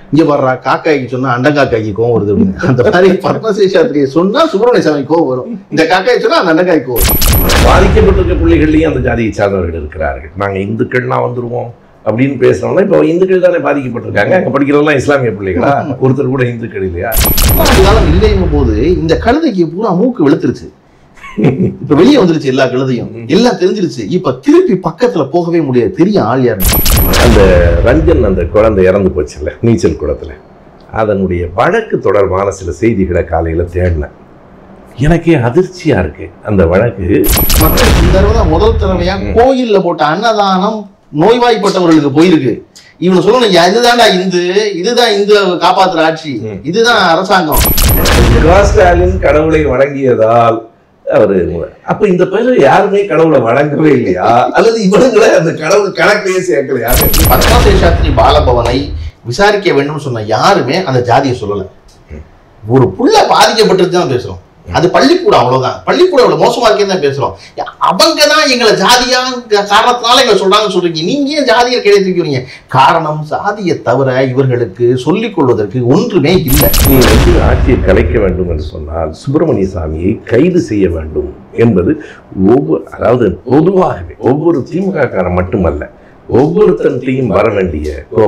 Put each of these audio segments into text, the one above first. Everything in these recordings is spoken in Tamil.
இங்க வர்றா காக்காய்க்கு சொன்னா அண்டங்காக்காய்க்கு கோவம் வருது அப்படின்னு அந்த மாதிரி பத்மசேஷாத்திரியை சொன்னா சுப்பிரமணிய சாமி கோவம் வரும் இந்த காக்காய் சொன்னா அந்த அண்டங்காய் கோவம் வரும். பாதிக்கப்பட்டிருக்க பிள்ளைகள்லையும் அந்த ஜாதியை சார்ந்தவர்கள் இருக்கிறார்கள் நாங்க இந்துக்கள்லாம் வந்துருவோம் அப்படின்னு பேசுறோம்னா இப்போ இந்துக்கள் தானே பாதிக்கப்பட்டிருக்காங்க அங்க படிக்கிறதெல்லாம் இஸ்லாமிய பிள்ளைகளா ஒருத்தர் கூட இந்துக்கள் இல்லையா பத்தாண்டு காலம் இல்லைங்கும் போது இந்த கழுதைக்கு பூரா மூக்கு வெளுத்துருச்சு இப்ப வெளியே வந்துருச்சு எல்லா கழுதையும் எல்லாம் தெரிஞ்சிருச்சு இப்ப திருப்பி பக்கத்துல போகவே முடியாது பெரிய ஆள் யாரு அந்த ரஞ்சன் அந்த குழந்தை இறந்து போச்சுல்ல நீச்சல் குளத்துல அதனுடைய வழக்கு தொடர்பான சில செய்திகளை காலையில தேடினேன் எனக்கே அதிர்ச்சியா இருக்கு அந்த வழக்கு மக்கள் இந்த தடவை தான் முதல் தடவையா கோயில்ல போட்ட அன்னதானம் நோய்வாய்ப்பட்டவர்களுக்கு போயிருக்கு இவனு சொல்லணும் "யா, இதுதான்டா இந்து இதுதான் இந்து காப்பாத்துற ஆட்சி ம். இதுதான் அரசாங்கம் முக ஸ்டாலின் கடவுளை வணங்கியதால் அவரு அப்ப இந்த பேர் யாருமே கடவுளை வணங்கவே இல்லையா அல்லது இவனுங்களை அந்த கடவுள் கணக்கிலேயே சேர்க்கலையா பத்மசேஷாத்ரி பாலபவனை விசாரிக்க வேண்டும் சொன்ன யாருமே அந்த ஜாதியை சொல்லல ஒரு புள்ள பாதிக்கப்பட்டிருக்கு தான் பேசுறோம் அது பள்ளிக்கூடம் அவ்வளவுதான் பள்ளிக்கூடம் அவ்வளவு மோசமா இருக்கேன்னு தான் பேசுறோம் அவங்க தான் எங்களை ஜாதியா காரணத்தினால எங்களை சொல்றாங்கன்னு சொல்றீங்க நீங்க ஏன் ஜாதியை கிடைத்திருக்கிறீங்க காரணம் ஜாதியை தவிர இவர்களுக்கு சொல்லிக் கொள்வதற்கு ஒன்றுமே இல்லை நீ வந்து ஆட்சியை கலைக்க வேண்டும் என்று சொன்னால் சுப்பிரமணிய சாமியை கைது செய்ய வேண்டும் என்பது ஒவ்வொரு அதாவது பொதுவாகவே ஒவ்வொரு திமுக காரன் மட்டுமல்ல ஒவ்வொருத்தன்ட்டையும் வர வேண்டிய கோபம்.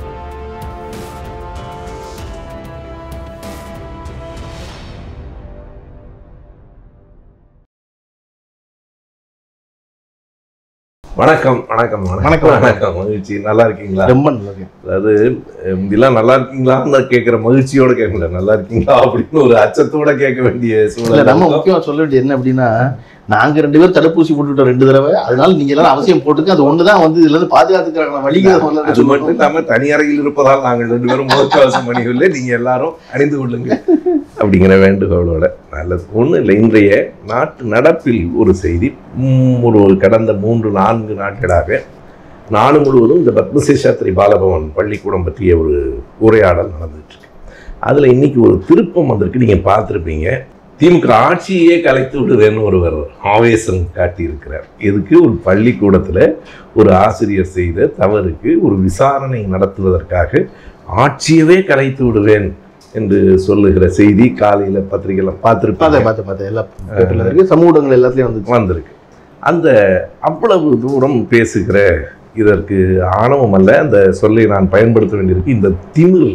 வணக்கம் வணக்கம் வணக்கம். வணக்கம் மகிழ்ச்சி நல்லா இருக்கீங்களா ரொம்ப நல்லது அதாவது அஹ், முந்திலாம் நல்லா இருக்கீங்களான்னு கேட்குற மகிழ்ச்சியோட கேட்கல நல்லா இருக்கீங்களா அப்படின்னு ஒரு அச்சத்தோட கேட்க வேண்டிய இல்ல சூழல் நம்ம முக்கியமா சொல்ல வேண்டியது என்ன அப்படின்னா நாங்க ரெண்டு பேரும் தடுப்பூசி போட்டுட்டோம் ரெண்டு தடவை அதனால நீங்க எல்லாரும் அவசியம் போட்டுக்க அது ஒண்ணுதான் வந்து இதுல இருந்து பாதுகாத்துக்கிறாங்க வழிகளை அது மட்டும் இல்லாம தனி அறையில் இருப்பதால் நாங்கள் ரெண்டு பேரும் முகக்கவசம் அணியவில்லை நீங்க எல்லாரும் அணிந்து கொள்ளுங்க அப்படிங்கிற வேண்டுகோளோட நல்லது ஒண்ணும் இல்லை இன்றைய நாட்டு நடப்பில் ஒரு செய்தி ம், ஒரு கடந்த மூன்று நான்கு நாட்களாக நாடு முழுவதும் இந்த பத்மசேஷாத்திரி பாலபவன் பள்ளிக்கூடம் பற்றிய ஒரு உரையாடல் நடந்துட்டு இருக்கு அதுல இன்னைக்கு ஒரு திருப்பம் வந்திருக்கு நீங்க பார்த்துருப்பீங்க திமுக ஆட்சியே கலைத்து விடுவேன்னு ஒருவர் ஆவேசம் காட்டியிருக்கிறார் இதுக்கு ஒரு பள்ளிக்கூடத்துல ஒரு ஆசிரியர் செய்த தவறுக்கு ஒரு விசாரணை நடத்துவதற்காக ஆட்சியவே கலைத்து விடுவேன் என்று சொல்லுகிற செய்தி காலையில பத்திரிகையில பார்த்தேன் பார்த்துருப்பாங்க பார்த்தேன் பார்த்தேன் எல்லா பேப்பர்ல இருக்கு சமூக ஊடகங்கள் எல்லாத்துலயும் வந்து வந்திருக்கு அந்த அவ்வளவு தூரம் பேசுகிற இதற்கு ஆணவம் அல்ல அந்த சொல்லை நான் பயன்படுத்த வேண்டியிருக்கு இந்த திமிர்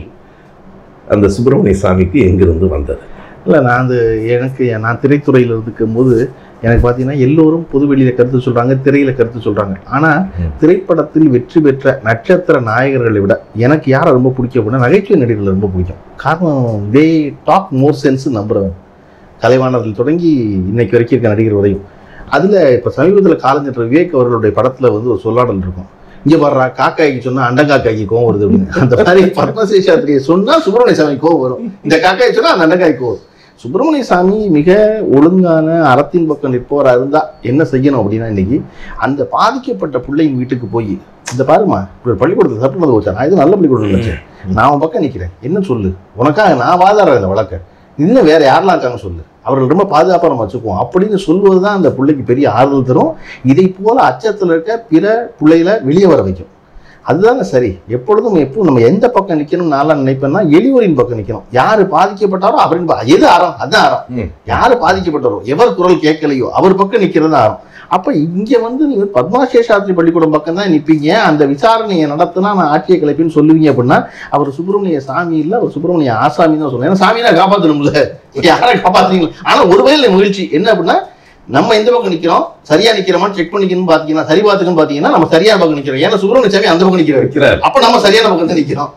அந்த சுப்பிரமணிய சாமிக்கு எங்கிருந்து வந்தது இல்ல நான் அந்த எனக்கு நான் திரைத்துறையில இருக்கும் போது எனக்கு பார்த்தீங்கன்னா எல்லோரும் பொது வெளியில கருத்து சொல்றாங்க திரையில கருத்து சொல்றாங்க ஆனா ம். திரைப்படத்தில் வெற்றி பெற்ற நட்சத்திர நாயகர்களை விட எனக்கு யாரை ரொம்ப பிடிக்கும் அப்படின்னா நகைச்சுவை நடிகர்களை ரொம்ப பிடிக்கும் காரணம் தே டாக் மோர் சென்ஸ் நம்புறவன் கலைவாணர்கள் தொடங்கி இன்னைக்கு வரைக்கும் இருக்க நடிகர் வரையும் அதுல இப்ப சமீபத்தில் காலஞ்சென்ற விவேக் அவர்களுடைய படத்துல வந்து ஒரு சொல்லாடல் இருக்கும் இங்க வர்றா காக்காய்க்கு சொன்னா அண்டங்காக்காய்க்கு கோவம் வருது அப்படின்னு அந்த மாதிரி பத்மசேஷாத்திரியை சொன்னா சுப்பிரமணிய சாமி கோவம் வரும் இந்த காக்காய் சொன்னா அந்த அண்டங்காய் கோவம் வரும். சுப்பிரமணிய சாமி மிக ஒழுங்கான அறத்தின் பக்கம் நிற்பவராக இருந்தா என்ன செய்யணும் அப்படின்னா இன்னைக்கு அந்த பாதிக்கப்பட்ட பிள்ளையின் வீட்டுக்கு போய் இந்த பாருமா இப்படி ஒரு பள்ளிக்கூடத்தில் தப்பு நடந்து வச்சா நான் இது நல்ல பள்ளிக்கூடம் நினைச்சேன் நான் அவன் பக்கம் நிற்கிறேன் என்ன சொல்லு உனக்காக நான் வாதாடுறேன் இந்த வழக்க இன்னும் வேற யாரெல்லாம் இருக்காங்க சொல்லு அவர்கள் ரொம்ப பாதுகாப்பாக நம்ம வச்சுக்குவோம் அப்படின்னு சொல்லுவது தான் அந்த பிள்ளைக்கு பெரிய ஆறுதல் தரும் இதை போல அச்சத்தில் இருக்க பிற பிள்ளைகளை வெளியே வர வைக்கும் அதுதானே சரி எப்பொழுதும் எப்போ நம்ம எந்த பக்கம் நிற்கணும் நான் நினைப்பேன்னா எளியோரின் பக்கம் நிற்கணும் யாரு பாதிக்கப்பட்டாரோ அவரின் ப- எது அறம் அதான் அறம் ம். யாரு பாதிக்கப்பட்டாரோ எவர் குரல் கேட்கலையோ அவர் பக்கம் நிற்கிறது தான் அறம் அப்ப இங்க வந்து நீங்க பத்மாசேஷாத்ரி பள்ளிக்கூடம் பக்கம் தான் நிற்பீங்க அந்த விசாரணையை நடத்தினா நான் ஆட்சியை கலைப்பின்னு சொல்லுவீங்க அப்படின்னா அவர் சுப்பிரமணிய சாமி இல்ல அவர் சுப்பிரமணிய ஆசாமி தான் சொல்லுவேன் ஏன்னா சாமியை காப்பாற்றணும்ல யாரை காப்பாத்துறீங்களா ஆனா ஒருவேளை மகிழ்ச்சி என்ன அப்படின்னா நம்ம எந்த பக்கம் நிக்கிறோம் சரியா நிக்கிறோமான்னு செக் பண்ணிக்கணும் பாத்தீங்கன்னா சரி பார்த்துக்கணும் பாத்தீங்கன்னா நம்ம சரியான பக்கம் நிக்கிறோம் ஏன்னா சுப்பிரமணிய சாமி அந்த பக்கம் நிக்கிறாரு இருக்கிறார் அப்ப நம்ம சரியான பக்கம் தான் நிக்கிறோம்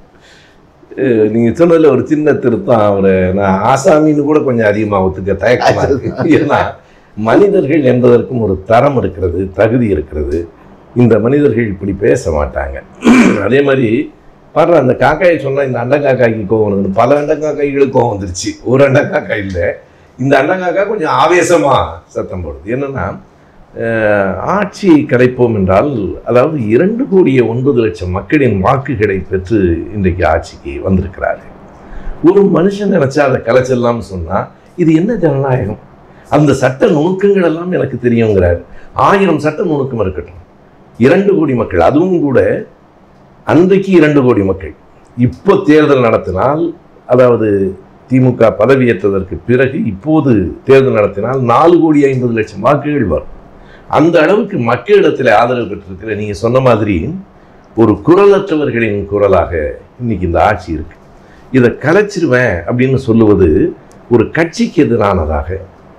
அஹ் நீங்க சொன்னதுல ஒரு சின்ன திருத்தம் அவரை நான் ஆசாமின்னு கூட கொஞ்சம் அதிகமா ஒத்துக்க தயக்கமா இருக்கு ஏன்னா மனிதர்கள் என்பதற்கும் ஒரு தரம் இருக்கிறது தகுதி இருக்கிறது இந்த மனிதர்கள் இப்படி பேச மாட்டாங்க அதே மாதிரி பாரு அந்த காக்காயை சொன்னா இந்த அண்டங்காக்காய்க்கு கோவம் வருது பல அண்டங்காக்காய்களுக்கு கோவம் வந்துருச்சு ஒரு அண்டங்காக்காய் இல்லை இந்த அண்டங்காக்கா கொஞ்சம் ஆவேசமா சத்தம் போடுது என்னன்னா அஹ், ஆட்சி கலைப்போம் என்றால் அதாவது இரண்டு கோடியே ஒன்பது லட்சம் மக்களின் வாக்குகளை பெற்று இன்றைக்கு ஆட்சிக்கு வந்திருக்கிறார்கள் ஒரு மனுஷன் நினைச்சா அதை கலைச்சிடலாம்னு சொன்னா இது என்ன ஜனநாயகம் அந்த சட்ட நுணுக்கங்கள் எல்லாம் எனக்கு தெரியுங்கிறார் ஆயிரம் சட்ட நுணுக்கம் இருக்கட்டும் இரண்டு கோடி மக்கள் அதுவும் கூட அன்றைக்கு இரண்டு கோடி மக்கள் இப்போ தேர்தல் நடத்தினால் அதாவது திமுக பதவியேற்றதற்கு பிறகு இப்போது தேர்தல் நடத்தினால் நாலு கோடி ஐம்பது லட்சம் வாக்குகள் வரும் அந்த அளவுக்கு மக்களிடத்தில் ஆதரவு பெற்றிருக்கிற நீங்க சொன்ன மாதிரி ஒரு குரலற்றவர்களின் குரலாக இன்னைக்கு இந்த ஆட்சி இருக்கு இதை கலைச்சிருவேன் அப்படின்னு சொல்லுவது ஒரு கட்சிக்கு எதிரானதாக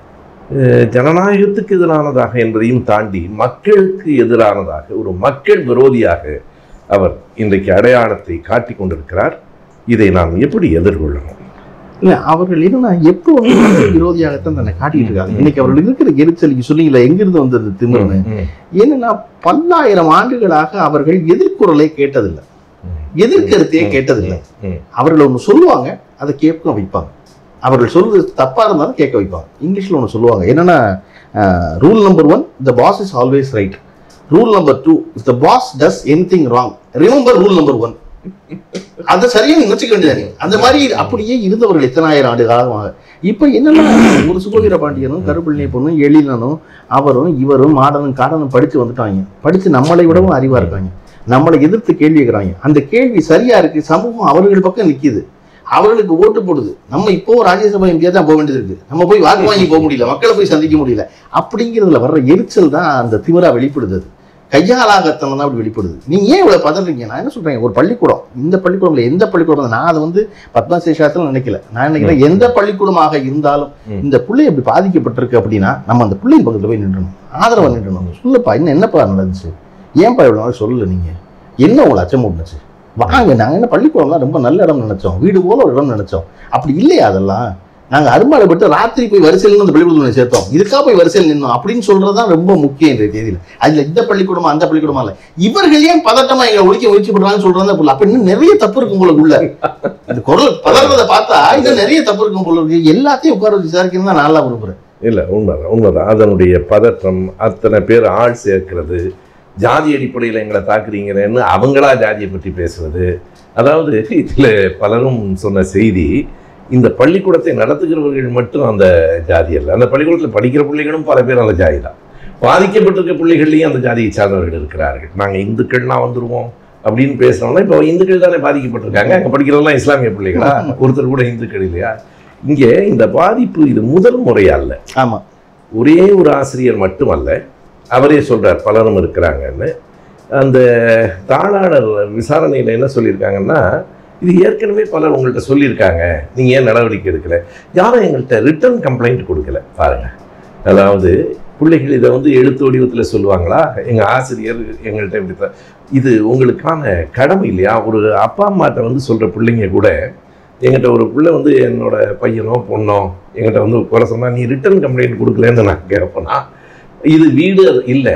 அஹ், ஜனநாயகத்துக்கு எதிரானதாக என்பதையும் தாண்டி மக்களுக்கு எதிரானதாக ஒரு மக்கள் விரோதியாக அவர் இன்றைக்கு அடையாளத்தை காட்டிக் கொண்டிருக்கிறார் இதை நாம் எப்படி எதிர்கொள்ளணும் இல்ல அவர்கள் என்னன்னா எப்போ வந்து மக்கள் விரோதியாகத்தான் தன்னை காட்டிட்டு இருக்காங்க இன்னைக்கு அவர்கள் இருக்கிற எரிச்சலுக்கு சொன்னீங்களா எங்கிருந்து வந்தது திமிர்னு ம், என்னன்னா பல்லாயிரம் ஆண்டுகளாக அவர்கள் எதிர்குரலை கேட்டதில்லை ம், எதிர்கருத்தையே ம், கேட்டதில்லை ம், அவர்கள் ஒன்று சொல்லுவாங்க அதை கேட்க வைப்பாங்க அவர்கள் சொல்றது தப்பா இருந்தாலும் கேட்க வைப்பாங்க இங்கிலீஷ்ல ஒன்று சொல்லுவாங்க என்னன்னா rule number one the boss is always right rule number two if the boss does anything wrong remember rule number one அதை சரியா நீங்க வச்சுக்க வேண்டியது அந்த மாதிரி அப்படியே இருந்தவர்கள் எத்தனாயிரம் ஆண்டு காலமாக இப்ப என்னன்னா ஒரு சுபவீர பாண்டியனும் கருப்பிள்ளை பொண்ணும் எழிலனும் அவரும் இவரும் மாடனும் காடனும் படிச்சு வந்துட்டாங்க படிச்சு நம்மளை விடவும் அறிவா இருக்காங்க நம்மளை எதிர்த்து கேள்வி கேட்கறாங்க அந்த கேள்வி சரியா இருக்கு சமூகம் அவர்கள் பக்கம் நிக்குது அவர்களுக்கு ஓட்டு போடுது நம்ம இப்போ ராஜ்யசபா எம்பியா தான் போக வேண்டியது இருக்கு நம்ம போய் வாக்கு வாங்கி போக முடியல மக்களை போய் சந்திக்க முடியல அப்படிங்கிறதுல வர்ற எரிச்சல் தான் அந்த திமிரா வெளிப்படுது அது. கையாலாகத்தனம் தான் அப்படி வெளிப்படுது நீங்க ஏன் இவ்வளவு பதறீங்க நான் என்ன சொல்றேன் ஒரு பள்ளிக்கூடம் இந்த பள்ளிக்கூடம்ல எந்த பள்ளிக்கூடம் நான் அதை வந்து பத்மசேஷாத்துல நினைக்கல நான் நினைக்கிறேன் எந்த பள்ளிக்கூடமாக இருந்தாலும் ம். இந்த பிள்ளை இப்படி பாதிக்கப்பட்டிருக்கு அப்படின்னா நம்ம அந்த பிள்ளையின் பக்கத்துல போய் நின்றணும் ஆதரவா நின்றணும் சொல்லுப்பா இன்னும் என்னப்பா நடந்துச்சு ஏன்பா இவ்வளவு நாள் சொல்லல நீங்க என்ன உங்களை அச்சம் பண்ணுச்சு வாங்க நாங்க என்ன பள்ளிக்கூடம்லாம் ரொம்ப நல்ல இடம் நினைச்சோம் வீடு போல ஒரு இடம் நினைச்சோம் அப்படி இல்லையா அதெல்லாம் நாங்க அருமாடப்பட்டு ராத்திரி போய் வரிசையில் நின்று அந்த பள்ளிக்கூடத்தில் சேர்த்தோம் இதுக்காக போய் வரிசையில் நின்னோம் அப்படின்னு சொல்றதுதான் ரொம்ப முக்கியம் இன்றைய தேதியில் அதுல இந்த பள்ளிக்கூடமா அந்த பள்ளிக்கூடமா இல்ல இவர்கள் ஏன் பதட்டமா எங்களை ஒழிக்க முயற்சி பண்றாங்கன்னு சொல்றதா புள்ள அப்ப இன்னும் நிறைய தப்பு இருக்கும் போல உள்ள இந்த குரல் பதறதை பார்த்தா இன்னும் நிறைய தப்பு இருக்கும் போல இருக்கு எல்லாத்தையும் உட்கார வச்சு விசாரிக்கணும் தான் நான் நல்லா விரும்புறேன் இல்லை உண்மைதான் உண்மைதான் அதனுடைய பதற்றம் அத்தனை பேர் ஆள் சேர்க்கிறது ஜாதி அடிப்படையில் எங்களை தாக்குறீங்களேன்னு அவங்களா ஜாதியை பற்றி பேசுறது அதாவது இதில் பலரும் சொன்ன செய்தி இந்த பள்ளிக்கூடத்தை நடத்துகிறவர்கள் மட்டும் அந்த ஜாதி அல்ல அந்த பள்ளிக்கூடத்தில் படிக்கிற பிள்ளைகளும் பல பேர் அந்த ஜாதி தான் பாதிக்கப்பட்டிருக்க பிள்ளைகள்லையும் அந்த ஜாதியை சார்ந்தவர்கள் இருக்கிறார்கள் நாங்கள் இந்துக்கள்லாம் வந்துருவோம் அப்படின்னு பேசுறோம்னா இப்போ இந்துக்கள் தானே பாதிக்கப்பட்டிருக்காங்க அங்கே படிக்கிறதெல்லாம் இஸ்லாமிய பிள்ளைகளா ஒருத்தர் கூட இந்துக்கள் இல்லையா இங்கே இந்த பாதிப்பு இது முதல் முறையல்ல ஆமா ஒரே ஒரு ஆசிரியர் மட்டுமல்ல அவரே சொல்றார் பலரும் இருக்கிறாங்கன்னு அந்த தாளாளர் விசாரணையில் என்ன சொல்லியிருக்காங்கன்னா இது ஏற்கனவே பலர் உங்கள்கிட்ட சொல்லியிருக்காங்க நீங்கள் ஏன் நடவடிக்கை எடுக்கல யாரும் எங்கள்கிட்ட ரிட்டர்ன் கம்ப்ளைண்ட் கொடுக்கல பாருங்க அதாவது பிள்ளைகள் இதை வந்து எழுத்து வடிவத்தில் சொல்லுவாங்களா எங்கள் ஆசிரியர் எங்கள்கிட்ட இப்படி த- இது உங்களுக்கான கடமை இல்லையா ஒரு அப்பா அம்மாட்ட வந்து சொல்கிற பிள்ளைங்க கூட எங்கிட்ட ஒரு பிள்ளை வந்து என்னோட பையனோ பொண்ணோ எங்கிட்ட வந்து குறை சொன்னா நீ ரிட்டர்ன் கம்ப்ளைண்ட் கொடுக்கலன்னு நான் கேட்பேனா இது வீடு இல்லை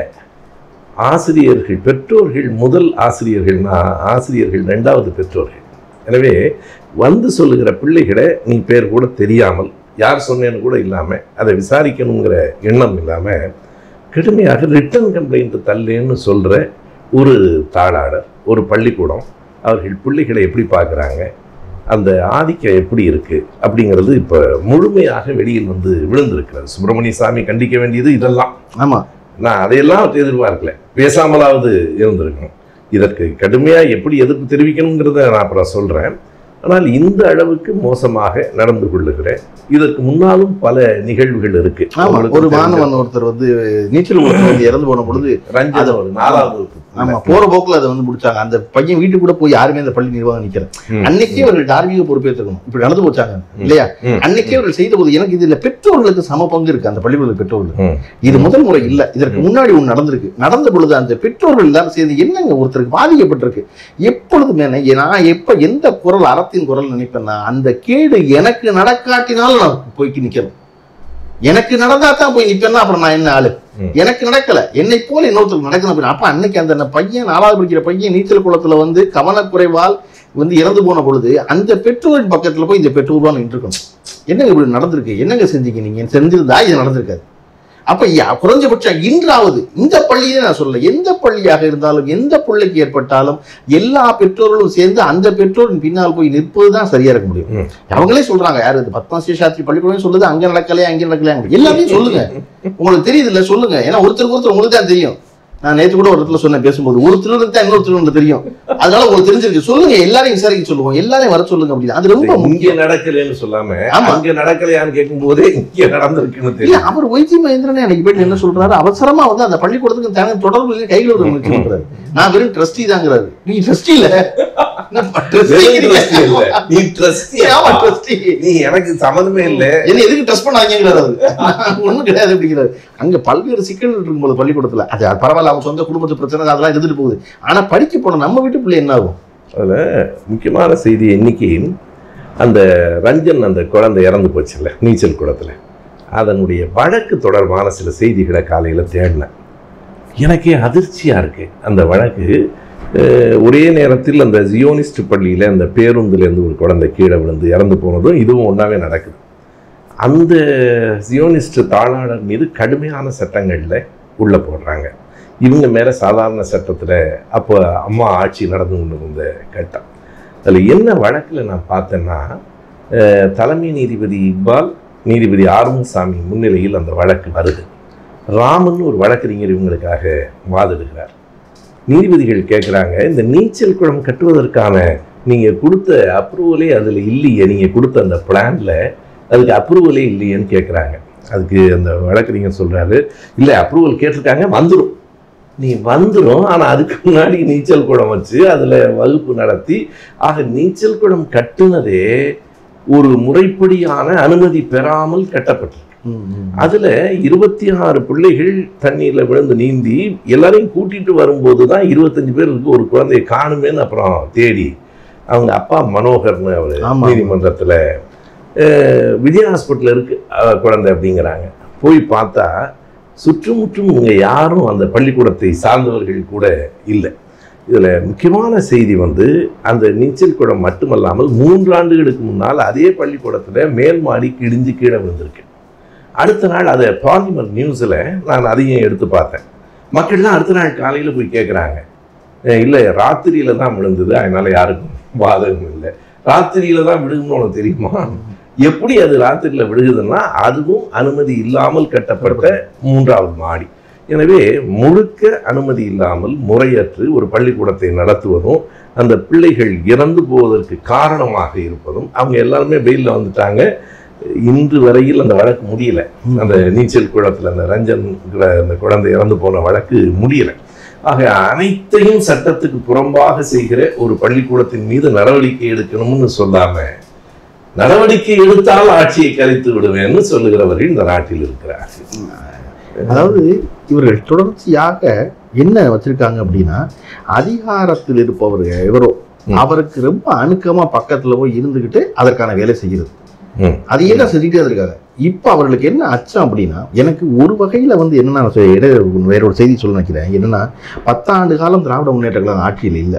ஆசிரியர்கள் பெற்றோர்கள் முதல் ஆசிரியர்கள்னா ஆசிரியர்கள் ரெண்டாவது பெற்றோர்கள் எனவே வந்து சொல்லுகிற பிள்ளைகளை நீ பேர் கூட தெரியாமல் யார் சொன்னேன்னு கூட இல்லாமல் அதை விசாரிக்கணுங்கிற எண்ணம் இல்லாமல் கடுமையாக ரிட்டர்ன் கம்ப்ளைண்ட் தள்ளுன்னு சொல்கிற ஒரு தாளாளர் ஒரு பள்ளிக்கூடம் அவர்கள் பிள்ளைகளை எப்படி பார்க்குறாங்க அந்த ஆதிக்கம் எப்படி இருக்கு அப்படிங்கிறது இப்போ முழுமையாக வெளியில் வந்து விழுந்திருக்கிறது சுப்பிரமணிய சாமி கண்டிக்க வேண்டியது இதெல்லாம் ஆமா நான் அதையெல்லாம் எதிர்பார்க்கல பேசாமலாவது இருந்திருக்கணும் இதற்கு கடுமையாக எப்படி எதிர்ப்பு தெரிவிக்கணுங்கிறத நான் அப்புறம் சொல்கிறேன் ஆனால் இந்த அளவுக்கு மோசமாக நடந்து கொள்ளுகிறேன் இதற்கு முன்னாலும் பல நிகழ்வுகள் இருக்கு ஆமா உங்களுக்கு ஒரு தெரிஞ்ச- மாணவன் ஒருத்தர் வந்து நீச்சல் குளத்துல வந்து இறந்து போன பொழுது ரஞ்சன் ஒரு நாலாவது வகுப்பு. ஆமா போற போக்குல அதை வந்து முடிச்சாங்க அந்த பையன் வீட்டுக்கு கூட போய் யாருமே அந்த பள்ளி நிர்வாகம் நிக்கல ம். அன்னைக்கே அவர்கள் தார்மீக பொறுப்பேற்றுக்கணும் இப்படி நடந்து போச்சாங்க இல்லையா ம். அன்னைக்கே அவர்கள் செய்த போது எனக்கு இதுல பெற்றோர்களுக்கு சம பங்கு இருக்கு அந்த பள்ளிக்கூட பெற்றோர்களுக்கு ம். இது முதல் முறை இல்ல இதற்கு முன்னாடி ஒன்று நடந்திருக்கு நடந்த பொழுது அந்த பெற்றோர்கள் எல்லாரும் சேர்ந்து என்னங்க ஒருத்தருக்கு பாதிக்கப்பட்டிருக்கு எப்பொழுதுமே நான் நான் எப்ப எந்த குரல் அறத்தின் குரல் நினைப்பேன்னா அந்த கேடு எனக்கு நடக்காட்டினாலும் நான் போய்க்கு நிக்கணும் எனக்கு நடந்தா தான் போய் நிப்பேன்னா அப்புறம் நான் என்ன ஆளு ம். எனக்கு நடக்கல என்னை போல இன்னொருத்தருக்கு நடக்கணும் அப்படின்னு அப்ப அன்னைக்கு அந்த பையன் நாலாவது படிக்கிற பையன் நீச்சல் குளத்துல வந்து கவனக்குறைவால் வந்து இறந்து போன பொழுது அந்த பெற்றோரின் பக்கத்துல போய் இந்த பெற்றோர்வா நின்றுக்கணும் என்னங்க இப்படி நடந்திருக்கு என்னங்க செஞ்சீங்க நீங்க செஞ்சிருந்தா இது நடந்திருக்காது அப்ப யா- குறைஞ்சபட்சம் இன்றாவது இந்த பள்ளியே நான் சொல்ல எந்த பள்ளியாக இருந்தாலும் எந்த பிள்ளைக்கு ஏற்பட்டாலும் எல்லா பெற்றோர்களும் சேர்ந்து அந்த பெற்றோரின் பின்னால் போய் நிற்பதுதான் சரியா இருக்க முடியும் ம். அவங்களே சொல்றாங்க யாரு இது பத்மஸ்ரீ சாஸ்திரி பள்ளிக்கூடம் சொல்லுது அங்க நடக்கலையா அங்க நடக்கலையா எல்லாத்தையும் சொல்லுங்க உங்களுக்கு தெரியுது இல்ல சொல்லுங்க ஏன்னா ஒருத்தருக்கு ஒருத்தர் உங்களுக்கு தான் தெரியும் நான் நேற்று கூட ஒரு இடத்துல சொன்னேன் பேசும்போது ஒரு திருடனுக்கு தான் இன்னொரு திருடனுக்கு தெரியும் அதனால உங்களுக்கு தெரிஞ்சிருக்கு சொல்லுங்க எல்லாரையும் விசாரிக்க சொல்லுவோம் எல்லாரையும் வர சொல்லுங்க அப்படின்னு அது ரொம்ப இங்க முக்கியம் நடக்கலைன்னு சொல்லாம ஆமா. அங்க நடக்கலையான்னு கேட்கும் போதே இங்க நடந்திருக்குன்னு இல்ல தெரியும் அவர் ஒய்ஜி மகேந்திரன் எனக்கு போயிட்டு என்ன சொல்றாரு அவசரமா வந்து அந்த பள்ளிக்கூடத்துக்கு தனக்கு தொடர்பு இல்லை கையில் ஒரு முயற்சி பண்றாரு நான் வெறும் ட்ரஸ்டி தாங்கிறாரு நீ ட்ரஸ்டி இல்ல வெறும் trustee இல்ல. நீ trustee ஆமா அப்பா. ட்ரஸ்டி நீ எனக்கு சம்மந்தமே இல்ல என்ன எதுக்கு டெஸ்ட் பண்ணாங்கிறாரு அவரு ஒண்ணும் கிடையாது அப்படிங்கிறாரு அங்க பல்வேறு சிக்கல்கள் இருக்கும்போது பள்ளிக்கூடத்துல அது பரவாயில்ல அவங்க சொந்த குடும்பத்து பிரச்சனை அதெல்லாம் இருந்துட்டு போகுது ஆனா படிக்க போன நம்ம வீட்டு பிள்ளை என்ன ஆகும் முக்கியமான செய்தி இன்னைக்கு அந்த ரஞ்சன் அந்த குழந்தை இறந்து போச்சுல்ல நீச்சல் குளத்துல அதனுடைய வழக்கு தொடர்பான சில செய்திகளை காலையில தேடினேன் எனக்கே அதிர்ச்சியா இருக்கு அந்த வழக்கு அஹ், ஒரே நேரத்தில் அந்த ஜியோனிஸ்ட் பள்ளியில அந்த பேருந்துல இருந்து ஒரு குழந்தை கீழே விழுந்து இறந்து போனதும் இதுவும் ஒன்றாவே நடக்குது அந்த ஜியோனிஸ்ட் தாளாளர் மீது கடுமையான சட்டங்கள்ல உள்ள போடுறாங்க இவங்க மேல சாதாரண சட்டத்துல அப்போ அம்மா ஆட்சி நடந்து கொண்டு இருந்த கட்டம் அதில் என்ன வழக்கில் நான் பார்த்தேன்னா அஹ், தலைமை நீதிபதி இக்பால் நீதிபதி ஆறுமுகசாமி முன்னிலையில் அந்த வழக்கு வருது ராமன் ஒரு வழக்கறிஞர் இவங்களுக்காக வாதிடுகிறார் நீதிபதிகள் கேட்குறாங்க இந்த நீச்சல் குளம் கட்டுவதற்கான நீங்கள் கொடுத்த அப்ரூவலே அதில் இல்லையே நீங்கள் கொடுத்த அந்த பிளானில் அதுக்கு அப்ரூவலே இல்லையேன்னு கேட்குறாங்க அதுக்கு அந்த வழக்கறிஞர் சொல்கிறாரு இல்லை அப்ரூவல் கேட்டிருக்காங்க வந்துடும் நீ வந்துடும் ஆனால் அதுக்கு முன்னாடி நீச்சல் குளம் வச்சு அதில் வகுப்பு நடத்தி ஆக நீச்சல் குளம் கட்டுனதே ஒரு முறைப்படியான அனுமதி பெறாமல் கட்டப்பட்டிருக்கு அதுல இருபத்தி ஆறு பிள்ளைகள் தண்ணீர்ல விழுந்து நீந்தி எல்லாரையும் கூட்டிட்டு வரும்போது தான் இருபத்தஞ்சு பேர் இருக்கு ஒரு குழந்தைய காணுமேன்னு அப்புறம் தேடி அவங்க அப்பா மனோகர்னு அவர் ஆமா. நீதிமன்றத்துல அஹ், விஜய் ஹாஸ்பிட்டல் இருக்கு அஹ், குழந்தை அப்படிங்கிறாங்க போய் பார்த்தா சுற்றுமுற்றும் இங்க யாரும் அந்த பள்ளிக்கூடத்தை சார்ந்தவர்கள் கூட இல்லை இதுல முக்கியமான செய்தி வந்து அந்த நீச்சல் குளம் மட்டுமல்லாமல் மூன்று ஆண்டுகளுக்கு முன்னால் அதே பள்ளிக்கூடத்துல மேல் மாடி கிழிஞ்சு கீழே விழுந்திருக்கு அடுத்த நாள் அதை பார்லிமெண்ட் நியூஸில் நான் அதையும் எடுத்து பார்த்தேன் மக்கள்லாம் அடுத்த நாள் காலையில் போய் கேட்குறாங்க இல்லை ராத்திரியில தான் விழுந்தது அதனால யாருக்கும் பாதகம் இல்லை ராத்திரியில தான் விழுகும்னு உனக்கு தெரியுமா எப்படி அது ராத்திரியில் விழுகுதுன்னா அதுவும் அனுமதி இல்லாமல் கட்டப்பட்ட மூன்றாவது மாடி எனவே முழுக்க அனுமதி இல்லாமல் முறையற்று ஒரு பள்ளிக்கூடத்தை நடத்துவதும் அந்த பிள்ளைகள் இறந்து போவதற்கு காரணமாக இருப்பதும் அவங்க எல்லாருமே பெயிலில் வந்துட்டாங்க இன்று வரையில் அந்த வழக்கு முடியல அந்த நீச்சல் குளத்துல அந்த ரஞ்சன்ங்கிற அந்த குழந்தை இறந்து போன வழக்கு முடியல ஆக அனைத்தையும் சட்டத்துக்கு புறம்பாக செய்கிற ஒரு பள்ளிக்கூடத்தின் மீது நடவடிக்கை எடுக்கணும்னு சொல்லாம நடவடிக்கை எடுத்தால் ஆட்சியை கலைத்து விடுவேன்னு சொல்லுகிறவர்கள் இந்த நாட்டில் இருக்கிறார்கள் அதாவது இவர்கள் தொடர்ச்சியாக என்ன வச்சிருக்காங்க அப்படின்னா அதிகாரத்தில் இருப்பவர்கள் இவரோ ம். அவருக்கு ரொம்ப அணுக்கமா பக்கத்துல போய் இருந்துகிட்டு அதற்கான வேலை செய்கிறது ம். அதையே தான் செஞ்சுட்டே இருக்காங்க இப்ப அவர்களுக்கு என்ன அச்சம் அப்படின்னா எனக்கு ஒரு வகையில வந்து என்ன நான் சொ- இட வேற ஒரு செய்தி சொல்ல நினைக்கிறேன் என்னன்னா பத்தாண்டு காலம் திராவிட முன்னேற்ற கழகம் ஆட்சியில் இல்லை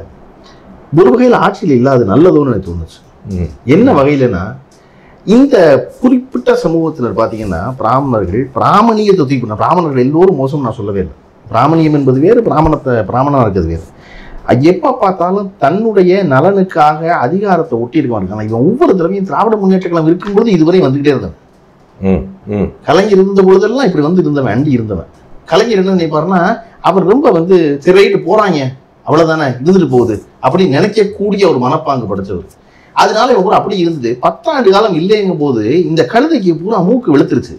ஒரு வகையில் ஆட்சியில் இல்லாது நல்லதோன்னு எனக்கு தோணுச்சு ம். என்ன வகையிலனா இந்த குறிப்பிட்ட சமூகத்தினர் பார்த்தீங்கன்னா பிராமணர்கள் பிராமணியத்தை தூக்கி போடணும். பிராமணர்கள் எல்லோரும் மோசம் நான் சொல்லவே இல்லை பிராமணியம் என்பது வேறு பிராமணத்தை பிராமணனா இருக்கிறது வேறு அது எப்போ பார்த்தாலும் தன்னுடைய நலனுக்காக அதிகாரத்தை ஒட்டியிருக்கான் ஆனால் இவன் ஒவ்வொரு தடவையும் திராவிட முன்னேற்ற கழகம் இருக்கும்போது இதுவரை வந்துகிட்டே இருந்தவன் ம். ம். கலைஞர் இருந்த பொழுதெல்லாம் இப்படி வந்து இருந்தவன் அண்டி இருந்தவன் கலைஞர் என்ன நினைப்பாருன்னா அவர் ரொம்ப வந்து சிறையிட்டு போறாங்க அவ்வளவுதானே இருந்துட்டு போகுது அப்படின்னு நினைக்கக்கூடிய ஒரு மனப்பாங்கு படைச்சவர் அதனால இவன் கூட அப்படி இருந்தது பத்தாண்டு காலம் இல்லைங்கும் போது இந்த கழுதைக்கு பூரா மூக்கு வெளுத்துருச்சு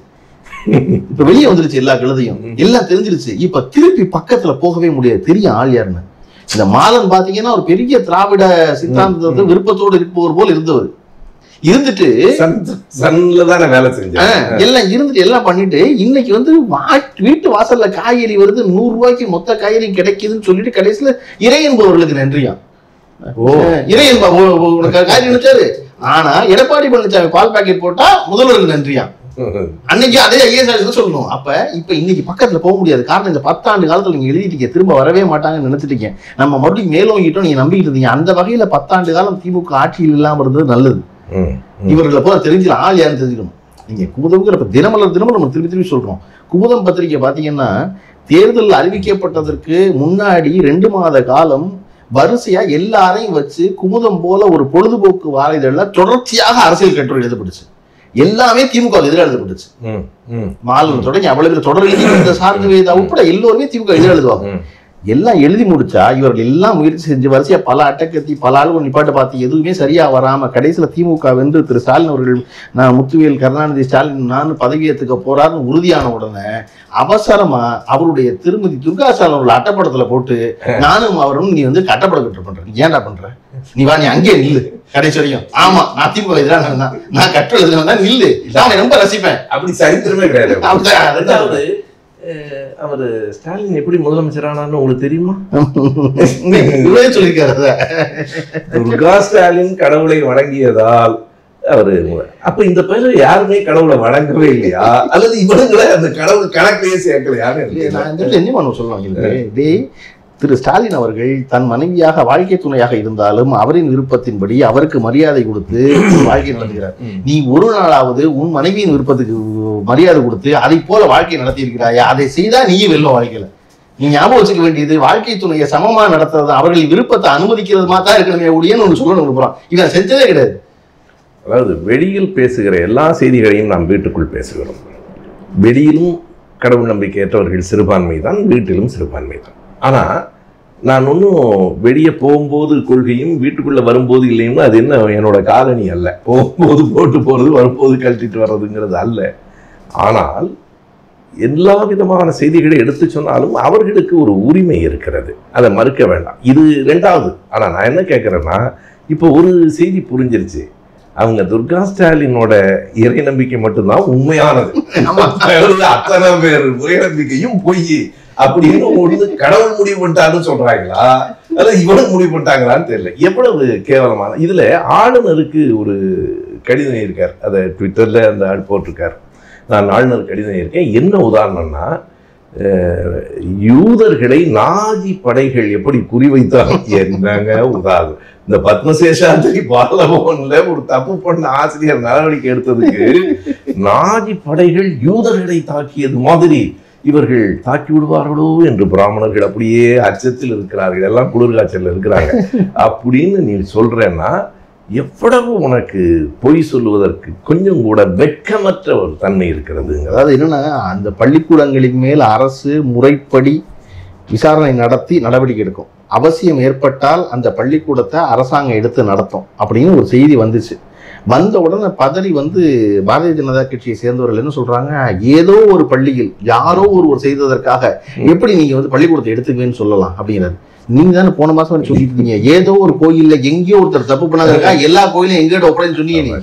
இப்ப வெளியே வந்துருச்சு எல்லா கழுதையும் எல்லாம் தெரிஞ்சிருச்சு இப்ப திருப்பி பக்கத்துல போகவே முடியாது தெரியும் ஆள் யாருன்னு இந்த மாலன் பாத்தீங்கன்னா ஒரு பெரிய திராவிட சித்தாந்தத்தை விருப்பத்தோடு இருப்பவர் போல் இருந்தவர் இருந்துட்டு சன் சன்ல தானே வேலை செஞ்சேன் எல்லாம் இருந்துட்டு எல்லாம் பண்ணிட்டு இன்னைக்கு வந்து வா- வீட்டு வாசல்ல காய்கறி வருது நூறு ரூபாய்க்கு மொத்த காய்கறி கிடைக்குதுன்னு சொல்லிட்டு கடைசியில இறை என்பவர்களுக்கு நன்றியா ஓ இறை என்பா உ- உ- உனக்கு காய்கறி நினைச்சாரு ஆனா எடப்பாடி பழனிசாமி பால் பாக்கெட் போட்டா முதல்வருக்கு நன்றியா அன்னைக்கு அதே ஐஏஎஸ் தான் சொல்லணும் அப்ப இப்ப இன்னைக்கு பக்கத்துல போக முடியாது காரணம் இந்த பத்தாண்டு காலத்துல நீங்க எழுதிட்டீங்க திரும்ப வரவே மாட்டாங்கன்னு நினைச்சிட்டீங்க நம்ம மறுபடியும் மேலோங்கிட்டோம் நீங்க நம்பிக்கிட்டு இருந்தீங்க அந்த வகையில பத்தாண்டு காலம் திமுக ஆட்சியில் இல்லாம இருந்தது நல்லது ம். ம். இவர்களை போல தெரிஞ்சிடும் ஆள் யாருன்னு தெரிஞ்சுக்கணும் நீங்க குமுதம்ங்கிற இப்ப தினமலர் தினமும் நம்ம திருப்பி திருப்பி சொல்றோம் குமுதம் பத்திரிகை பாத்தீங்கன்னா தேர்தல் அறிவிக்கப்பட்டதற்கு முன்னாடி ரெண்டு மாத காலம் வரிசையா எல்லாரையும் வச்சு குமுதம் போல ஒரு பொழுதுபோக்கு வாழைதழ்ல தொடர்ச்சியாக அரசியல் கட்டுரை எழுதப்பட்டுச்சு எல்லாமே திமுக க்கு எதிராக எழுதப்பட்டுச்சு ம், ம், மாலன் தொடங்கி அவ்வளவு பேர் தொடர் எழுதி இந்த சார்ந்து வேதா உட்பட எல்லோருமே திமுக எதிராக எழுதுவாங்க ம். எல்லாம் எழுதி முடிச்சா இவர்கள் எல்லாம் முயற்சி செஞ்சு வரிசையா பல அட்டக்கத்தி பல ஆளுகள் நிப்பாட்ட பார்த்து எதுவுமே சரியா வராம கடைசியில திமுக வென்று திரு ஸ்டாலின் அவர்கள் நான் முத்துவேல் கருணாநிதி ஸ்டாலின் நான் பதவியேற்றுக்க போறாருன்னு உறுதியான உடனே அவசரமா அவருடைய திருமதி துர்கா ஸ்டாலின் அவர்கள் அட்டப்படத்துல போட்டு நானும் அவரும் நீ வந்து கட்டப்பட கட்டு பண்ற நீ ஏன்டா பண்ற நீ வா நீ அங்கேயே நில்லு கடைசி வரைக்கும் ஆமா நான் திமுக எதிரான தான் நான் கட்டு எழுதுனா நில்லு நான் உன்னை ரொம்ப ரசிப்பேன் அப்படி சரித்திரமே கிடையாது அப்படிதான், ரெண்டாவது அஹ், அவரு ஸ்டாலின் எப்படி முதலமைச்சர் ஆனார்னு உங்களுக்கு தெரியுமா இவரே சொல்லியிருக்காரு அதை. துர்கா ஸ்டாலின் கடவுளை வணங்கியதால் அவரு அப்ப இந்த பேரு யாருமே கடவுளை வணங்கவே இல்லையா அல்லது இவனுங்களை அந்த கடவுள் கணக்கிலேயே சேர்க்கலையான்னு எனக்கு இல்லையே, தெரியல. நான் இந்த இடத்துல என்ன பண்ண சொல்லலாம் இல்லை டேய் திரு ஸ்டாலின் அவர்கள் தன் மனைவியாக வாழ்க்கை துணையாக இருந்தாலும் அவரின் விருப்பத்தின்படி அவருக்கு மரியாதை கொடுத்து வாழ்க்கை நடத்துகிறார் ம். நீ ஒரு நாளாவது உன் மனைவியின் விருப்பத்துக்கு மரியாதை கொடுத்து அதை போல வாழ்க்கை நடத்தி இருக்கிறாயா அதை செய்தா நீயும் வெல்லும் வாழ்க்கையில நீ ஞாபகம் வச்சுக்க வேண்டியது வாழ்க்கை துணையை சமமா நடத்துறது அவர்களின் விருப்பத்தை அனுமதிக்கிறது மாதிரி தான் இருக்கணுமே ஒழியன்னு ஒன்று சொல்லணும் விரும்புறான் இவன் செஞ்சதே கிடையாது அதாவது வெளியில் பேசுகிற எல்லா செய்திகளையும் நாம் வீட்டுக்குள் பேசுகிறோம் வெளியிலும் கடவுள் நம்பிக்கையற்றவர்கள் சிறுபான்மை தான் வீட்டிலும் சிறுபான்மை தான் ஆனால் நான் ஒன்றும் வெளியே போகும்போது கொள்கையும் வீட்டுக்குள்ளே வரும்போது இல்லைன்னு அது என்ன என்னோட காலனி அல்ல போகும்போது போட்டு போகிறது வரும்போது கழட்டிட்டு வர்றதுங்கிறது அல்ல ஆனால் எல்லா விதமான செய்திகளை எடுத்து சொன்னாலும் அவர்களுக்கு ஒரு உரிமை இருக்கிறது அதை மறுக்க வேண்டாம் இது ரெண்டாவது ஆனால் நான் என்ன கேட்குறேன்னா இப்போ ஒரு செய்தி புரிஞ்சிருச்சு அவங்க துர்கா ஸ்டாலினோட இறை நம்பிக்கை மட்டும்தான் உண்மையானது ஆமா அதாவது அத்தனை பேர் இறை நம்பிக்கையும் பொய் அப்படின்னு ஒண்ணு கடவுள் முடிவு பண்ணிட்டாருன்னு சொல்றாங்களா அல்லது இவனும் முடிவு பண்ணிட்டாங்களான்னு தெரியல எவ்வளவு கேவலமான இதுல ஆளுநருக்கு ஒரு கடிதம் இருக்கார் அதை ட்விட்டர்ல அந்த ஆள் போட்டிருக்கார் நான் ஆளுநர் கடிதம் இருக்கேன் என்ன உதாரணம்னா அஹ், யூதர்களை நாஜி படைகள் எப்படி குறிவைத்தாலும் என்னங்க உதாரணம் இந்த பத்மசேஷாந்திரி பாலபவன்ல ஒரு தப்பு பண்ண ஆசிரியர் நடவடிக்கை எடுத்ததுக்கு நாஜி படைகள் யூதர்களை தாக்கியது மாதிரி இவர்கள் தாக்கி விடுவார்களோ என்று பிராமணர்கள் அப்படியே அச்சத்தில் இருக்கிறார்கள் எல்லாம் குளிர் காய்ச்சல்ல இருக்கிறாங்க அப்படின்னு நீ சொல்றேன்னா எவ்வளவு உனக்கு பொய் சொல்லுவதற்கு கொஞ்சம் கூட வெட்கமற்ற ஒரு தன்மை இருக்கிறதுங்க அதாவது என்னன்னா அந்த பள்ளிக்கூடங்களின் மேல் அரசு முறைப்படி விசாரணை நடத்தி நடவடிக்கை எடுக்கும் அவசியம் ஏற்பட்டால் அந்த பள்ளிக்கூடத்தை அரசாங்கம் எடுத்து நடத்தும் அப்படின்னு ஒரு செய்தி வந்துச்சு வந்த உடனே பதறி வந்து பாரதிய ஜனதா கட்சியை சேர்ந்தவர்கள் என்ன சொல்றாங்க ஏதோ ஒரு பள்ளியில் யாரோ ஒருவர் செய்ததற்காக எப்படி நீங்க வந்து பள்ளிக்கூடத்தை எடுத்துக்குவேன்னு சொல்லலாம் அப்படிங்கிறாரு நீங்க தானே போன மாசம் வந்து சொல்லிட்டு இருந்தீங்க ஏதோ ஒரு கோயில்ல எங்கேயோ ஒருத்தர் தப்பு பண்ணாதற்கா எல்லா கோயிலும் எங்கிட்ட ஒப்படைன்னு சொன்னீங்க நீ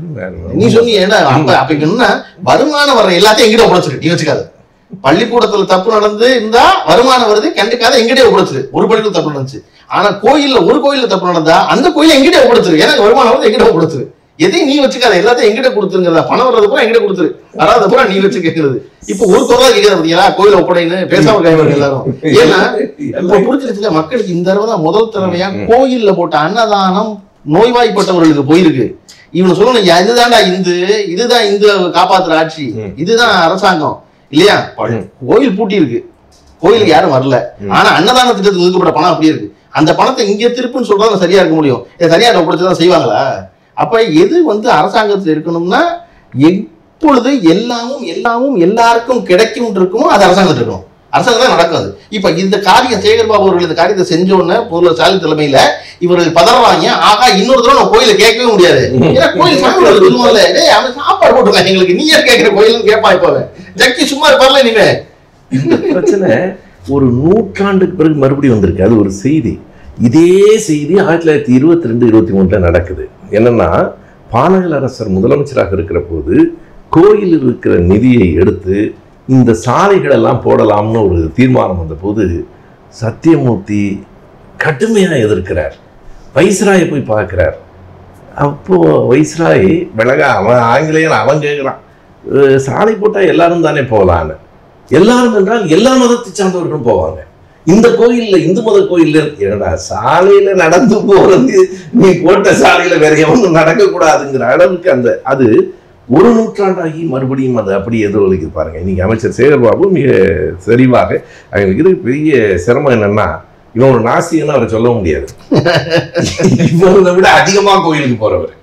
நீ சொன்னீங்க என்ன அப்ப அப்ப என்னன்னா வருமானம் வர எல்லாத்தையும் எங்கிட்ட ஒப்படைச்சிரு நீ வச்சுக்காத பள்ளிக்கூடத்துல தப்பு நடந்து இருந்தா வருமானம் வருது கண்டுக்காத எங்கிட்டே ஒப்படைச்சிரு ஒரு பள்ளிக்கூடம் தப்பு நடந்துச்சு ஆனா கோயில்ல ஒரு கோயில்ல தப்பு நடந்தா அந்த கோயில எங்கிட்ட ஒப்படைச்சிரு எனக்கு வருமானம் வந்து எங்கிட்ட ஒப்படைச்சிரு எதையும் நீ வச்சுக்காத எல்லாத்தையும் எங்கிட்ட கொடுத்துருங்கிறதா பணம் வர்றது பூரா எங்கிட்ட கொடுத்துரு வராத பூரா நீ வச்சு கேட்கறது இப்ப ஒரு குரலா கேட்கறது பாத்தீங்களா கோயில ஒப்படைன்னு பேசாம கைவர்கள் எல்லாரும் ஏன்னா இப்ப புரிஞ்சிருச்சுல மக்களுக்கு இந்த தடவை தான் முதல் தடவையா கோயில்ல போட்ட அன்னதானம் நோய்வாய்ப்பட்டவர்களுக்கு போயிருக்கு இவனு சொல்லணும் "யா, இதுதான்டா இந்து இதுதான் இந்து காப்பாத்துற ஆட்சி ம். இதுதான் அரசாங்கம் இல்லையா ம். கோயில் பூட்டி இருக்கு கோயிலுக்கு யாரும் வரல ம். ஆனா அன்னதான திட்டத்துக்கு ஒதுக்கப்பட்ட பணம் அப்படியே இருக்கு அந்த பணத்தை இங்க திருப்புன்னு சொல்றதா சரியா இருக்க முடியும் இதை சரியா ஒப்படைச்சுதான் செய்வாங்களா அப்ப எது வந்து அரசாங்கத்தில் இருக்கணும்னா எப்பொழுது எல்லாமும் எல்லாமும் எல்லாருக்கும் கிடைக்கும் இருக்குமோ அது அரசாங்கத்தில் இருக்கணும் அரசாங்கம் தான் நடக்கும் அது இப்ப இந்த காரியம் சேகர் பாபு அவர்கள் இந்த காரியத்தை செஞ்ச உடனே முதல்வர் ஸ்டாலின் தலைமையில இவர்கள் பதறாங்க ஆகா இன்னொரு தடவை நம்ம கோயில கேட்கவே முடியாது ஏன்னா கோயில் சாமி சொல்லுவோம்ல டேய் அவன் சாப்பாடு போட்டுருக்கான் எங்களுக்கு நீ ஏன் கேட்கிற கோயில்னு கேட்பான் இப்ப அவன். ஜக்கி சும்மா இருப்பார்ல இனிமே இந்த பிரச்சனை ஒரு நூற்றாண்டுக்கு பிறகு மறுபடியும் வந்திருக்கு அது ஒரு செய்தி இதே செய்தி ஆயிரத்தி தொள்ளாயிரத்தி இருபத்தி ரெண்டு இருபத்தி மூணுல நடக்குது என்னன்னா பானகல் அரசர் முதலமைச்சராக இருக்கிற போது கோயில் இருக்கிற நிதியை எடுத்து இந்த சாலைகள் எல்லாம் போடலாம்னு ஒரு தீர்மானம் வந்தபோது சத்தியமூர்த்தி கடுமையாக எதிர்க்கிறார் வைஸ்ராயை போய் பார்க்கிறார் அப்போ வைஸ்ராய் விலகா அவன் ஆங்கிலேயன் அவன் கேட்குறான் "அஹ், சாலை போட்டால் எல்லாரும் தானே போகலான்னு எல்லாரும் என்றால் எல்லா மதத்தை சார்ந்தவர்களும் போவாங்க இந்த கோயில்ல இந்து மத கோயில்ல என்னடா சாலையில நடந்து போறது நீ போட்ட சாலையில வேற எவனும் நடக்கக்கூடாதுங்கிற அளவுக்கு அந்த அது ஒரு நூற்றாண்டாகி மறுபடியும் அது அப்படி எதிரொலிக்குது பாருங்க இன்னைக்கு அமைச்சர் சேகர்பாபு மிக தெளிவாக அவங்களுக்கு இருக்க பெரிய சிரமம் என்னன்னா இவன் ஒரு நாசிகன்னு அவரை சொல்ல முடியாது இவனை விட அதிகமா கோயிலுக்கு போறவர்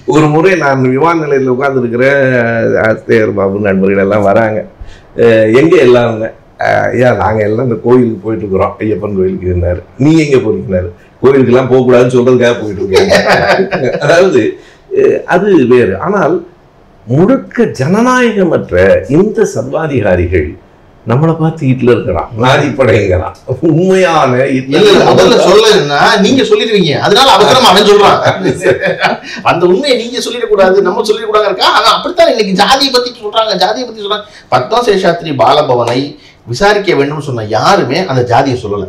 ஒரு முறை நான் விமான நிலையத்தில் உட்கார்ந்துருக்கிறேன் ஆசிரியர் பாபு நண்பர்கள் எல்லாம் வராங்க அஹ் எங்க எல்லாம் ஐயா நாங்க எல்லாம் இந்த கோயிலுக்கு போயிட்டு இருக்கிறோம் ஐயப்பன் கோயிலுக்கு இருந்தாரு நீங்க எங்க போறீங்கன்னாரு கோயிலுக்கெல்லாம் போகக்கூடாதுன்னு சொல்றதுக்காக போயிட்டு இருக்கேன் அதாவது அஹ் அது வேறு ஆனால் முழுக்க ஜனநாயகமற்ற இந்த சர்வாதிகாரிகள் நம்மளை பார்த்து ஹிட்லர் இருக்கிறான் நாதிப்படைங்கிறான் உண்மையான இல்ல இல்ல முதல்ல ஹிட்லர் சொல்லலைன்னா நீங்க சொல்லிடுவீங்க அதனால அவசரமா அவன் சொல்றான் அந்த உண்மையை நீங்க சொல்லிடக்கூடாது நம்ம சொல்லிடக்கூடாது இருக்கா ஆனா அப்படித்தான் இன்னைக்கு ஜாதியை பத்தி சொல்றாங்க ஜாதியை பத்தி சொல்றாங்க பத்மா சேஷாத்ரி பாலபவனை விசாரிக்க வேண்டும் சொன்ன யாருமே அந்த ஜாதியை சொல்லல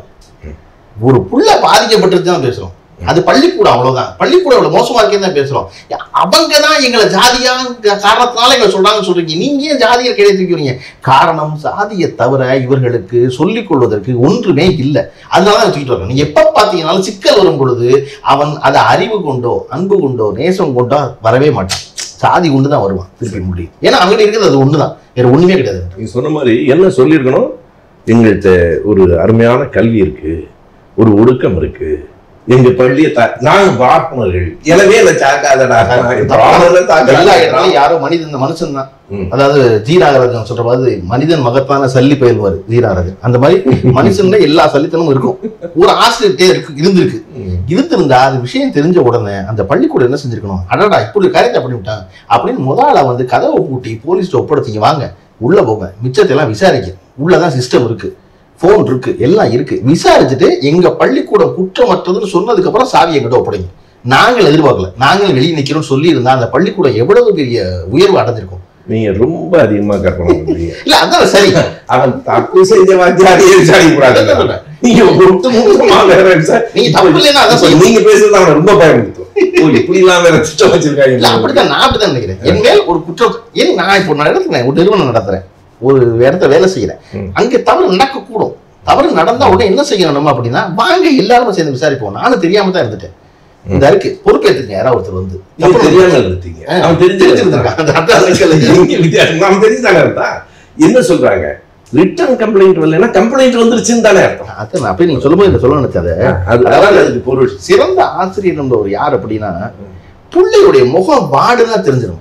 ஒரு புள்ள பாதிக்கப்பட்டிருக்கு தான் பேசுறோம் அது பள்ளிக்கூடம் அவ்வளவுதான் பள்ளிக்கூடம் அவ்வளவு மோசமா இருக்கே தான் பேசுறோம் அவங்க தான் எங்களை ஜாதியா காரணத்தினால எங்களை சொல்றாங்கன்னு சொல்றீங்க நீங்க ஏன் ஜாதியை கையை தூக்கிறீங்க காரணம் சாதியை தவிர இவர்களுக்கு சொல்லிக் கொள்வதற்கு ஒன்றுமே இல்லை அதனால தான் தூக்கிட்டு வரோம் நீங்க எப்ப பாத்தீங்கன்னாலும் சிக்கல் வரும் பொழுது அவன் அதை அறிவு கொண்டோ அன்பு கொண்டோ நேசம் கொண்டோ வரவே மாட்டான் சாதி கொண்டு தான் வருவான் திருப்பி முடியும் ஏன்னா அவங்ககிட்ட இருக்கிறது அது ஒண்ணுதான் வேற ஒண்ணுமே கிடையாது நீங்க சொன்ன மாதிரி என்ன சொல்லியிருக்கணும் எங்கள்கிட்ட ஒரு அருமையான கல்வி இருக்கு ஒரு ஒடுக்கம் இருக்கு எங்க பள்ளியை தா நாங்க பார்ப்பனர்கள் எனவே என்ன சாக்காதடா பிராமணரை எல்லா தாக்காதடா. இடத்துலயும் யாரோ மனிதன் இந்த மனுஷன் தான் ம். அதாவது ஜீராகராஜன் சொல்ற மாதிரி மனிதன் மகத்தான சல்லி பயில்வார் ஜீராகராஜன் அந்த மாதிரி மனுஷன்ல எல்லா சல்லித்தனமும் இருக்கும் ஒரு ஆசிரியர்கிட்டே இருக்கு இருந்திருக்கு ம். இருந்திருந்தா அது விஷயம் தெரிஞ்ச உடனே அந்த பள்ளிக்கூடம் என்ன செஞ்சிருக்கணும் அடடா இப்படி ஒரு காரியத்தை பண்ணி விட்டான் அப்படின்னு முதல்ல வந்து கதவை பூட்டி போலீஸ்ட்ட ஒப்படைச்சிங்க வாங்க உள்ள போங்க மிச்சத்தை எல்லாம் விசாரிக்க உள்ளதான் சிஸ்டம் இருக்கு ஃபோன் இருக்கு எல்லாம் இருக்கு விசாரிச்சுட்டு எங்க பள்ளிக்கூடம் குற்றமற்றதுன்னு சொன்னதுக்கு அப்புறம் சாவி எங்கிட்ட ஒப்படைங்க நாங்கள் எதிர்பார்க்கல நாங்கள் வெளியே நிக்கிறோம்னு சொல்லி இருந்தா அந்த பள்ளிக்கூடம் எவ்வளவு பெரிய உயர்வு அடைஞ்சிருக்கும் நீங்க ரொம்ப அதிகமா கற்பனை பண்றீங்க இல்ல அதான் சரி அவன் தப்பு செஞ்ச வாத்தியாரையே விசாரிக்கூடாது நீங்க ஒட்டு மொத்தமா வேற விசா- நீங்க தப்பு இல்லைன்னா அதான் இப்ப சொல்லி நீங்க பேசுறது அவனை ரொம்ப பயன்படுத்தும் ஓ இப்படி எல்லாம் வேற திட்டம் இல்ல வச்சிருக்காங்க அப்படித்தான் நான் அப்படித்தான் நினைக்கிறேன் என் மேல் ஒரு குற்றம் ஏன் நான் இப்போ நான் நடத்துறேன் ஒரு நிறுவனம் நடத்துறேன் ஒரு இடத்த வேலை செய்யறேன் ம். அங்க தவறு நடக்கக்கூடும் தவறு நடந்தா உடனே என்ன செய்யணும் நம்ம அப்படின்னா வாங்க எல்லாரும் சேர்ந்து விசாரிப்போம் நானும் தெரியாம தான் இருந்துட்டேன் இந்த இருக்கு பொறுப்பேற்றுங்க யாராவது ஒருத்தர் வந்து நீங்க தெரியாம இருந்தீங்க அவன் தெரிஞ்சிருந்திருக்கான் தெரிஞ்சிருந்திருக்கான் அந்த அதான் சிக்கல். இங்க வித்தியாசம் நாம தெரிஞ்சுதானே இருந்தா என்ன சொல்றாங்க ரிட்டர்ன் கம்ப்ளைண்ட் வரலைன்னா கம்ப்ளைண்ட் வந்துருச்சுன்னு தானே அர்த்தம் அதான் நான் அப்படியே நீங்க சொல்லும்போது எனக்கு சொல்ல நினைச்சது அது அதான் அதுக்கு பொருள் சிறந்த ஆசிரியர் ஒரு யார் அப்படின்னா பிள்ளையுடைய முகம் வாடுதான் தெரிஞ்சிடும்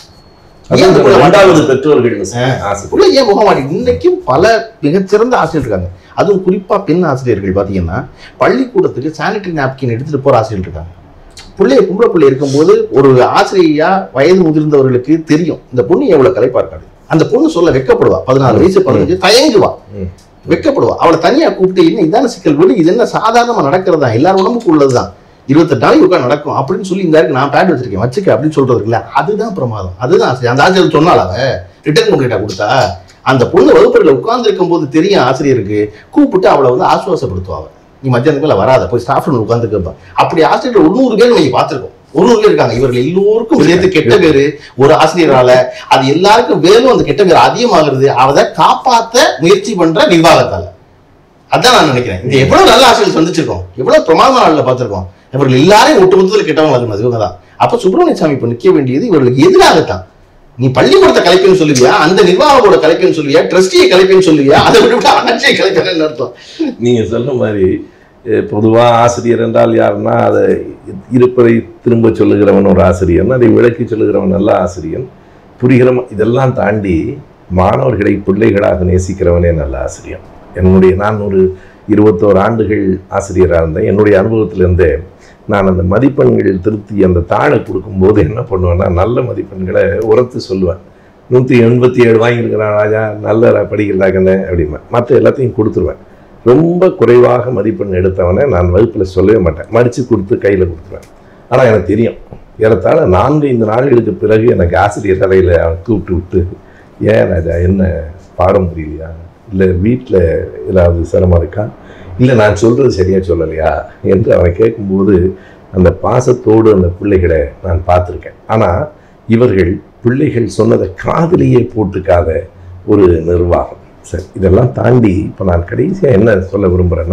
ஏன் அதான் புள்ள ரெண்டாவது பெற்றோர்கள் ஆசை உள்ள ஏன் முகமாடி இன்னைக்கும் பல மிகச்சிறந்த ஆசிரியர் இருக்காங்க அதுவும் குறிப்பா பெண் ஆசிரியர்கள் பாத்தீங்கன்னா பள்ளிக்கூடத்துக்கு சானிட்டரி நாப்கின் எடுத்துட்டு போற ஆசிரியர் இருக்காங்க பிள்ளைய பொம்பளை பிள்ளை இருக்கும்போது ஒரு ஆசிரியையா வயது முதிர்ந்தவர்களுக்கு தெரியும் இந்த பொண்ணு எவ்வளவு கலைப்பா இருக்காது அந்த பொண்ணு சொல்ல வெக்கப்படுவா பதினாலு வயசு பதினஞ்சு தயங்குவா ம். வெக்கப்படுவா அவளை தனியா கூப்பிட்டு என்ன இதான சிக்கல் விடு இது என்ன சாதாரணமா நடக்கிறதா எல்லாரும் உடம்புக்கு உள்ளதுதான் இருபத்தெட்டு நாளைக்கு உட்கார் நடக்கும் அப்படின்னு சொல்லி இந்த இருக்கு நான் பேட் வச்சிருக்கேன் வச்சுக்க அப்படின்னு சொல்றது இருக்குல்ல அதுதான் பிரமாதம் அதுதான் ஆசிரியர் அந்த ஆசிரியர் சொன்னால அவ ரிட்டர்ன் கம்ப்ளைண்டா கொடுத்தா அந்த பொண்ணு வகுப்பறையில் உட்கார்ந்து இருக்கும் போது தெரியும் ஆசிரியருக்கு கூப்பிட்டு அவளை வந்து ஆசுவாசப்படுத்துவாங்க நீ மத்தியானத்துக்கு மேல வராத போய் ஸ்டாஃப் ரூம் உட்காந்துக்கப்பா அப்படி ஆசிரியர் ஒரு நூறு பேர் நீங்க பார்த்திருக்கோம் ஒரு நூறு பேர் இருக்காங்க இவர்கள் எல்லோருக்கும் சேர்த்து கெட்ட பேரு ஒரு ஆசிரியரால அது எல்லாருக்கும் மேலும் அந்த கெட்ட பேர் அதிகமாகிறது அதை காப்பாத்த முயற்சி பண்ற நிர்வாகத்தால அதான் நான் நினைக்கிறேன் இந்த எவ்வளவு நல்ல ஆசிரியர் சந்திச்சிருக்கோம் எவ்வளவு பிரமாதமான ஆளுல பார்த்திருக்கோம் இவர்கள் எல்லாரையும் ஒட்டுமொத்தத்தில் கெட்டவங்க அது இவங்க தான் அப்ப சுப்பிரமணிய சாமி இப்ப நிக்க வேண்டியது இவர்களுக்கு எதிராகத்தான் நீ பள்ளிக்கூடத்தை கலைப்பேன்னு சொல்லுவியா அந்த நிர்வாகத்தோட கலைப்பேன்னு சொல்லுவியா ட்ரஸ்டியை கலைப்பேன்னு சொல்லுவியா அதை விட்டு ஆட்சியை கலைப்பேன்னு அர்த்தம் நீங்க சொன்ன மாதிரி அஹ், பொதுவா ஆசிரியர் என்றால் யாருன்னா அதை இருப்பதை திரும்ப சொல்லுகிறவன் ஒரு ஆசிரியன் அதை விளக்கி சொல்லுகிறவன் நல்ல ஆசிரியன் புரிகிற ம- இதெல்லாம் தாண்டி மாணவர்களை பிள்ளைகளாக நேசிக்கிறவனே நல்ல ஆசிரியன் என்னுடைய நான் ஒரு இருபத்தோரு ஆண்டுகள் ஆசிரியராக இருந்தேன் என்னுடைய அனுபவத்திலிருந்தே நான் அந்த மதிப்பெண்கள் திருத்தி அந்த தாழை கொடுக்கும்போது என்ன பண்ணுவேன்னா நல்ல மதிப்பெண்களை உரத்து சொல்லுவேன் நூற்றி எண்பத்தி ஏழு வாங்கியிருக்கிறான் ராஜா நல்ல படிக்கிறாங்கன்னு அப்படிம்பேன் மற்ற எல்லாத்தையும் கொடுத்துருவேன் ரொம்ப குறைவாக மதிப்பெண் எடுத்தவனை நான் வகுப்பில் சொல்லவே மாட்டேன் மடித்து கொடுத்து கையில் கொடுத்துருவேன் ஆனால் எனக்கு தெரியும் ஏறத்தாழ நான்கு ஐந்து நாள்களுக்கு பிறகு எனக்கு ஆசிரியர் அறையில் அவன் கூப்பிட்டு விட்டு ஏன் ராஜா என்ன பாடம் புரியலையா இல்லை வீட்டில் ஏதாவது சிரமம் இருக்கா இல்லை நான் சொல்கிறது சரியாக சொல்லலையா என்று அவன் கேட்கும்போது அந்த பாசத்தோடு அந்த பிள்ளைகளை நான் பார்த்துருக்கேன் ஆனால் இவர்கள் பிள்ளைகள் சொன்னதை காதிலேயே போட்டுக்காத ஒரு நிர்வாகம் சரி இதெல்லாம் தாண்டி இப்போ நான் கடைசியாக என்ன சொல்ல விரும்புகிறேன்னா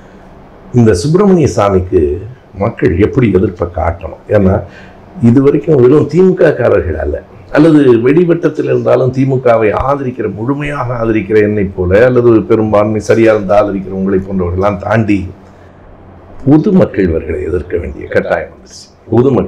இந்த சுப்பிரமணிய சாமிக்கு மக்கள் எப்படி எதிர்ப்பை காட்டணும் ஏன்னா இது வரைக்கும் வெறும் திமுக காரர்கள் அல்ல அல்லது வெளிவட்டத்தில் இருந்தாலும் திமுகவை ஆதரிக்கிற முழுமையாக ஆதரிக்கிற என்னை போல அல்லது பெரும்பான்மை சரியாக இருந்து ஆதரிக்கிற உங்களை போன்றவர்கள்லாம் தாண்டி பொதுமக்கள் இவர்களை எதிர்க்க வேண்டிய கட்டாயம் வந்துருச்சு பொதுமக்கள்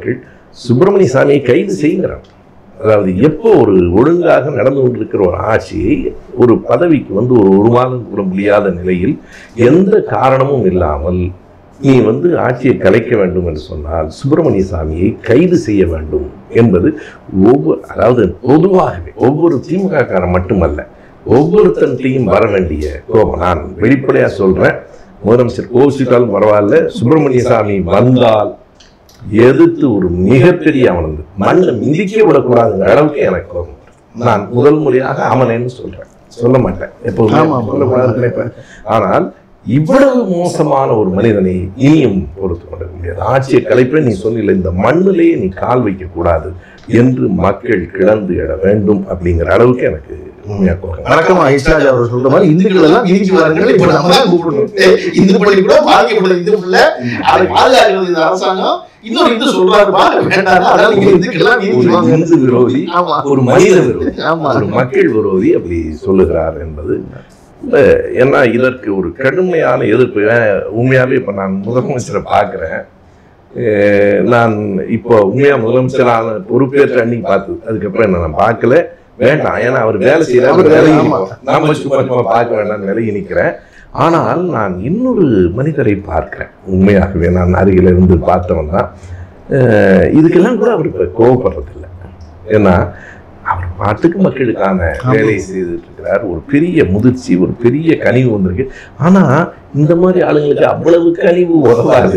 சுப்பிரமணிய சாமியை கைது செய்கிறான் அதாவது எப்போ ஒரு ஒழுங்காக நடந்து கொண்டிருக்கிற ஒரு ஆட்சியை ஒரு பதவிக்கு வந்து ஒரு ஒரு மாதம் கூட முடியாத நிலையில் எந்த காரணமும் இல்லாமல் நீ வந்து ஆட்சியை கலைக்க வேண்டும் என்று சொன்னால் சுப்பிரமணிய சாமியை கைது செய்ய வேண்டும் என்பது ஒவ்வொரு அதாவது பொதுவாகவே ஒவ்வொரு திமுக காரன் மட்டுமல்ல ஒவ்வொருத்தன்ட்டையும் வர வேண்டிய கோபம் நான் வெளிப்படையா சொல்றேன் முதலமைச்சர் கோவிச்சிட்டாலும் பரவாயில்ல சுப்பிரமணிய சாமி வந்தால் எதிர்த்து ஒரு மிகப்பெரிய அவனது மண்ணை மிதிக்க விடக்கூடாதுங்கிற அளவுக்கு எனக்கு கோபம் வருது. நான் முதல் முறையாக அமலேன்னு சொல்றேன் சொல்ல மாட்டேன் எப்போதுமே ஆமா, ஆமா. சொல்லக்கூடாதுன்னு நினைப்பேன் ஆனால் இவ்வளவு மோசமான ஒரு மனிதனை இனியும் பொறுத்து கொள்ள முடியாது ஆட்சியை கலைப்பே நீ சொன்னில இந்த மண்ணிலேயே நீ கால் வைக்க கூடாது என்று மக்கள் கிளந்து எழ வேண்டும் அப்படிங்கிற அளவுக்கு எனக்கு உண்மையா கோபம் வணக்கம் ஐஸ்ராஜ் அவர் சொல்ற மாதிரி இந்துக்கள் எல்லாம் வீதிக்கு வாருங்கள் இப்ப நம்ம தான் கூப்பிடணும் ஏய், இந்து பள்ளி கூட பாதிக்கப்பட்ட இந்து பிள்ள அதை பாதுகாக்கிறது இந்த அரசாங்கம் இன்னொரு இந்து சொல்றாருப்பா வேண்டாம் அதனால இங்க இந்துக்கள் எல்லாம் ஒரு வீதிக்கு வாங்க இந்து விரோதி ஆமா ஒரு மனித விரோதி ஆமா ஒரு மக்கள் விரோதி அப்படி சொல்லுகிறார் என்பது அஹ், ஏன்னா இதற்கு ஒரு கடுமையான எதிர்ப்பு ஏன் உண்மையாவே இப்ப நான் முதலமைச்சரை பார்க்கிறேன் அஹ், நான் இப்போ உண்மையா முதலமைச்சரான பொறுப்பேற்ற அன்னைக்கு பார்த்து அதுக்கப்புறம் என்ன நான் பார்க்கல வேண்டாம் ஏன்னா அவர் வேலை செய்யறாரு அவர் வேலையை ஆமா. நாம சும்மா சும்மா பார்க்க வேண்டாம் விலகி நிற்கிறேன் ஆனால் நான் இன்னொரு மனிதரை பார்க்கிறேன் உண்மையாகவே நான் அருகில இருந்து பார்த்தவன் தான் அஹ், இதுக்கெல்லாம் கூட அவர் இப்போ கோவப்படுறதில்லை ஏன்னா அவர் பாட்டுக்கு மக்களுக்கான வேலையை செய்துட்டு இருக்கிறார் ஒரு பெரிய முதிர்ச்சி ஒரு பெரிய கனிவு வந்திருக்கு ஆனா இந்த மாதிரி ஆளுங்களுக்கு அவ்வளவு கனிவு உதவாது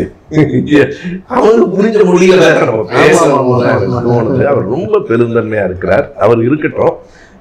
அவங்க புரிஞ்ச முடியல நம்ம பேசணும் ஆமா, ஆமா, ஆமா. தோணுது அவர் ரொம்ப பெருந்தன்மையா இருக்கிறார் அவர் இருக்கட்டும்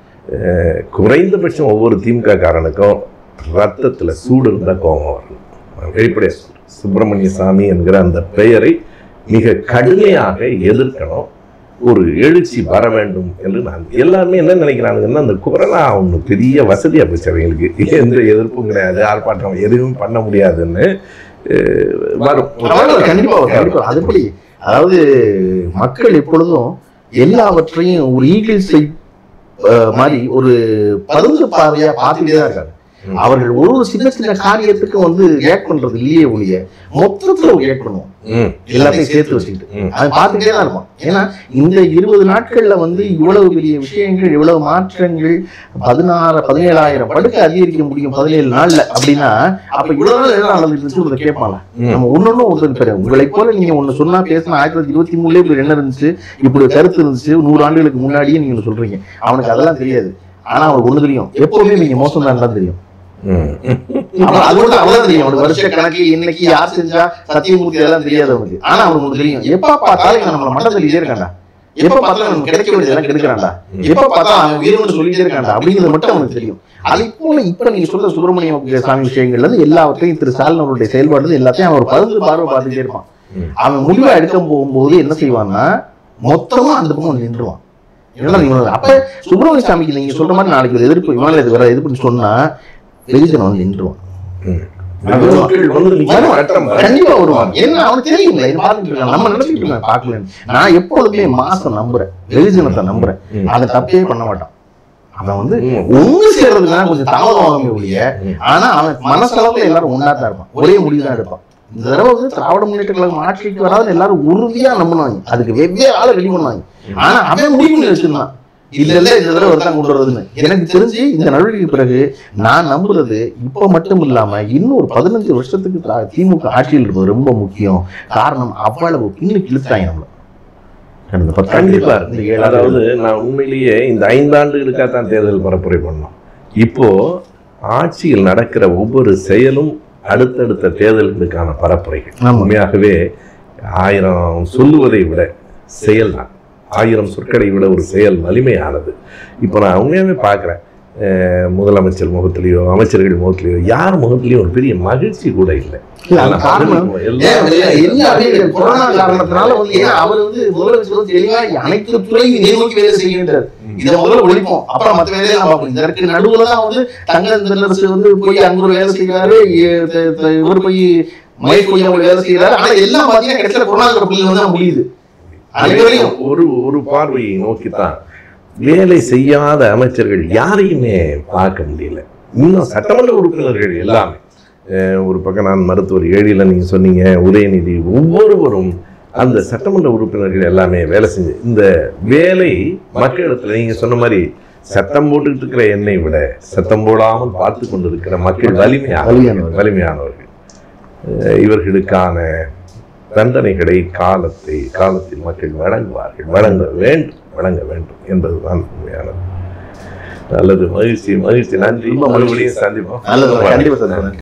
அஹ், குறைந்தபட்சம் ஒவ்வொரு திமுக காரனுக்கும் ரத்தத்துல சூடு இருந்தா கோபம் வரணும் நான் வெளிப்படையா சொல்றேன் சுப்பிரமணிய சாமி என்கிற அந்த பெயரை மிக கடுமையாக எதிர்க்கணும் ஒரு எழுச்சி வர வேண்டும் என்று நான் எல்லாருமே என்ன நினைக்கிறானுங்கன்னா அந்த கொரோனா ஒன்று பெரிய வசதியாக போச்சு அவங்களுக்கு எந்த எதிர்ப்பும் கிடையாது ஆர்ப்பாட்டம் எதுவும் பண்ண முடியாதுன்னு அஹ், வரும் வரும், கண்டிப்பா வரும், கண்டிப்பா அது எப்படி அதாவது மக்கள் எப்பொழுதும் எல்லாவற்றையும் ஒரு ஈகிள் செய் அஹ், மாதிரி ஒரு பருந்து பார்வையா பார்த்துட்டே தான் இருக்காங்க ம். அவர்கள் ஒரு ஒரு சின்ன சின்ன காரியத்துக்கு வந்து ரியாக்ட் பண்றது இல்லையே ஒழிய மொத்தத்துல ரியாக்ட் பண்ணுவோம் ம், எல்லாத்தையும் சேர்த்து வச்சுக்கிட்டு ம். அதை பார்த்துட்டே தான் இருப்போம் ஏன்னா இந்த இருபது நாட்கள்ல வந்து இவ்வளவு பெரிய விஷயங்கள் இவ்வளவு மாற்றங்கள் பதினாறு பதினேழாயிரம் படுக்கை அதிகரிக்க முடியும் பதினேழு நாள்ல அப்படின்னா அப்ப இவ்வளவு நாள் என்ன நடந்துட்டு இருந்துச்சு ஒருத்தர் கேட்பாங்க ம். நம்ம ஒன்னொன்னு ஒருத்தர் பெரிய உங்களை போல நீங்க ஒண்ணு சொன்னா பேசினா ஆயிரத்தி தொள்ளாயிரத்தி இருபத்தி மூணுல இப்படி என்ன இருந்துச்சு இப்படி ஒரு கருத்து இருந்துச்சு நூறு ஆண்டுகளுக்கு முன்னாடியே நீங்க சொல்றீங்க அவனுக்கு அதெல்லாம் தெரியாது ஆனா அவனுக்கு ஒண்ணு தெரியும் எப்பவுமே நீங்க மோசம் தான் தெரியும் ம். அவன் அது மட்டும் அவ்வளவு தெரியும் அவனுக்கு வருஷ கணக்கு இன்னைக்கு யார் செஞ்சா சத்தியமூர்த்தி அதெல்லாம் தெரியாது அவனுக்கு ஆனா அவனுக்கு ஒண்ணு தெரியும் எப்ப பார்த்தாலும் இவன் நம்மள மட்டம் சொல்லிட்டே இருக்கான்டா எப்ப பார்த்தாலும் நமக்கு கிடைக்க வேண்டியதெல்லாம் கெடுக்கிறான்டா எப்ப பார்த்தாலும் அவன் வீரம்னு சொல்லிட்டே இருக்கான்டா அப்படிங்கிறது மட்டும் அவனுக்கு தெரியும் அதை போல இப்ப நீங்க சொல்ற சுப்பிரமணிய சாமி விஷயங்கள்ல இருந்து எல்லாவற்றையும் திரு ஸ்டாலின் அவருடைய செயல்பாடு இருந்து எல்லாத்தையும் அவன் ஒரு பருந்து பார்வை பார்த்துட்டே இருப்பான் ம். அவன் முடிவை எடுக்க போகும்போது என்ன செய்வான்னா மொத்தமா அந்த பக்கம் நின்றுவான் என்னடா நீங்க சொல்றது? அப்ப சுப்பிரமணிய சாமிக்கு நீங்க சொல்ற மாதிரி நாளைக்கு ஒரு எதிர்ப்பு இவனால இது வர எதிர்ப்புன்னு சொன்னா வெகுஜன் வந்து நின்றுவான் ம். மக்கள் வந்து நிக்கணும், கட்டம் வர- கண்டிப்பா வருவான் என்ன அவனுக்கு தெரியுங்களா இது பார்த்துட்டு இருக்கான் நம்ம நினைச்சிட்டு இருக்கோம் பார்க்கலன்னு நான் எப்பொழுதுமே மாசம் நம்புறேன் வெகுஜனத்தை நம்புறேன் ம். அவன் தப்பே பண்ண மாட்டான் அவன் வந்து ம். ஒண்ணு சேர்றதுக்கு கொஞ்சம் தாமதம் ஆகுமே ஒழிய ம். ஆனா அவன் மனசளவுல எல்லாரும் ஒன்னா தான் இருப்பான் ஒரே முடிவு தான் எடுப்பான் இந்த தடவை வந்து திராவிட முன்னேற்ற கழகம் ஆட்சிக்கு வராது எல்லாரும் உறுதியா நம்பினாங்க அதுக்கு வெவ்வேறு ஆளை ரெடி பண்ணாங்க ஆனா அவன் முடிவு பண்ணி வச்சிருந்தான் இல்ல இல்ல இந்த தடவை ஒருத்தான் கொண்டு வருதுன்னு எனக்கு தெரிஞ்சு இந்த நடவடிக்கைக்கு பிறகு நான் நம்புறது இப்ப மட்டும் இல்லாம இன்னும் ஒரு பதினஞ்சு வருஷத்துக்கு தா- திமுக ஆட்சியில் இருப்பது ரொம்ப முக்கியம் காரணம் அவ்வளவு பின்னுக்கு இழுத்தாங்க நம்மள கடந்த பத்து கண்டிப்பா ஆண்டுகளா, இந்த ஏழாவது அதாவது நான் உண்மையிலேயே இந்த ஐந்தாண்டுகளுக்காக தான் தேர்தல் பரப்புரை பண்ணோம் இப்போ ஆட்சியில் நடக்கிற ஒவ்வொரு செயலும் அடுத்தடுத்த தேர்தல்களுக்கான பரப்புரைகள் ஆமா. உண்மையாகவே ஆயிரம் சொல்லுவதை விட செயல் தான் ஆயிரம் சொற்களை விட ஒரு செயல் வலிமையானது இப்போ நான் உண்மையாகவே பார்க்குறேன் முதலமைச்சர் முகத்திலேயோ அமைச்சர்கள் முகத்திலேயோ யார் முகத்திலேயும் ஒரு பெரிய மகிழ்ச்சி கூட இல்லை இல்ல, அது காரணம் எல்லாம் ஏன் எல்லாமே இந்த கொரோனா காரணத்தினால வந்து ஏன் அவர் வந்து முதலமைச்சர் வந்து தெளிவா அனைத்து துறையும் நோக்கி வேலை செய்கின்றார் இதை முதல்ல ஒழிப்போம் அப்புறம் மத்த வேலையை நம்ம பார்ப்போம் இதற்கு நடுவுல தான் வந்து தங்க தென்னரசு வந்து போய் அங்க ஒரு வேலை செய்யறாரு இ- த- த- இவர் போய் மகேஷ் போய் அவங்க வேலை செய்யறாரு ஆனா எல்லாம் பாத்தீங்கன்னா கடைசியில கொரோனா புள்ளி வந்து தான் முடியுது அனைவரையும் ஒரு ஒரு பார்வையை நோக்கித்தான் வேலை செய்யாத அமைச்சர்கள் யாரையுமே பார்க்க முடியல இன்னும் சட்டமன்ற உறுப்பினர்கள் எல்லாமே அஹ் ஒரு பக்கம் நான் மருத்துவர் ஏழில நீங்க சொன்னீங்க உதயநிதி ஒவ்வொருவரும் அந்த சட்டமன்ற உறுப்பினர்கள் எல்லாமே வேலை செஞ்சு இந்த வேலை மக்களிடத்துல நீங்க சொன்ன மாதிரி சட்டம் போட்டுக்கிட்டு இருக்கிற என்னை விட சத்தம் போடாமல் பார்த்து கொண்டிருக்கிற மக்கள் வலிமையானவர்கள் வலிமையானவர்கள். வலிமையானவர்கள் அஹ் இவர்களுக்கான தண்டனைகளை காலத்தை காலத்தில் மக்கள் வழங்குவார்கள் வழங்க வேண்டும் வழங்க வேண்டும் என்பதுதான் உண்மையானது நல்லது மகிழ்ச்சி மகிழ்ச்சி நன்றி ரொம்ப மகிழ்ச்சி. மறுபடியும் சந்திப்போம் நல்லது கண்டிப்பாக சார்